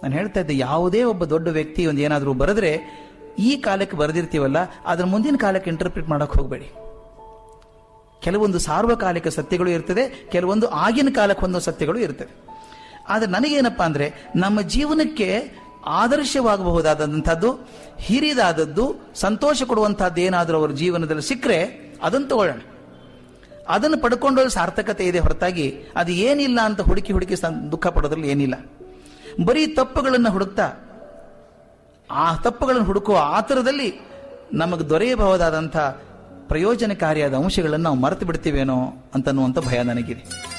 ನಾನು ಹೇಳ್ತಾ ಇದ್ದೆ ಯಾವುದೇ ಒಬ್ಬ ದೊಡ್ಡ ವ್ಯಕ್ತಿ ಒಂದು ಏನಾದರೂ ಬರೆದ್ರೆ ಈ ಕಾಲಕ್ಕೆ ಬರೆದಿರ್ತೀವಲ್ಲ ಅದರ ಮುಂದಿನ ಕಾಲಕ್ಕೆ ಇಂಟರ್ಪ್ರಿಟ್ ಮಾಡಕ್ ಹೋಗಬೇಡಿ ಕೆಲವೊಂದು ಸಾರ್ವಕಾಲಿಕ ಸತ್ಯಗಳು ಇರ್ತದೆ ಕೆಲವೊಂದು ಆಗಿನ ಕಾಲಕ್ಕೆ ಒಂದು ಸತ್ಯಗಳು ಇರ್ತದೆ ಆದರೆ ನನಗೇನಪ್ಪಾ ಅಂದ್ರೆ ನಮ್ಮ ಜೀವನಕ್ಕೆ ಆದರ್ಶವಾಗಬಹುದಾದಂಥದ್ದು ಹಿರಿದಾದದ್ದು ಸಂತೋಷ ಕೊಡುವಂತಹದ್ದು ಏನಾದರೂ ಅವರ ಜೀವನದಲ್ಲಿ ಸಿಕ್ಕರೆ ಅದನ್ನು ತಗೊಳ್ಳೋಣ ಅದನ್ನು ಪಡ್ಕೊಂಡು ಸಾರ್ಥಕತೆ ಇದೆ ಹೊರತಾಗಿ ಅದು ಏನಿಲ್ಲ ಅಂತ ಹುಡುಕಿ ಹುಡುಕಿ ಸಂ- ದುಃಖ ಪಡೋದ್ರಲ್ಲಿ ಏನಿಲ್ಲ ಬರೀ ತಪ್ಪುಗಳನ್ನು ಹುಡುಕ್ತಾ ಆ ತಪ್ಪುಗಳನ್ನು ಹುಡುಕುವ ಆತರದಲ್ಲಿ ನಮಗೆ ದೊರೆಯಬಹುದಾದಂಥ ಪ್ರಯೋಜನಕಾರಿಯಾದ ಅಂಶಗಳನ್ನು ನಾವು ಮರೆತು ಬಿಡ್ತೀವೇನೋ ಅಂತನ್ನುವಂಥ ಭಯ ನನಗಿದೆ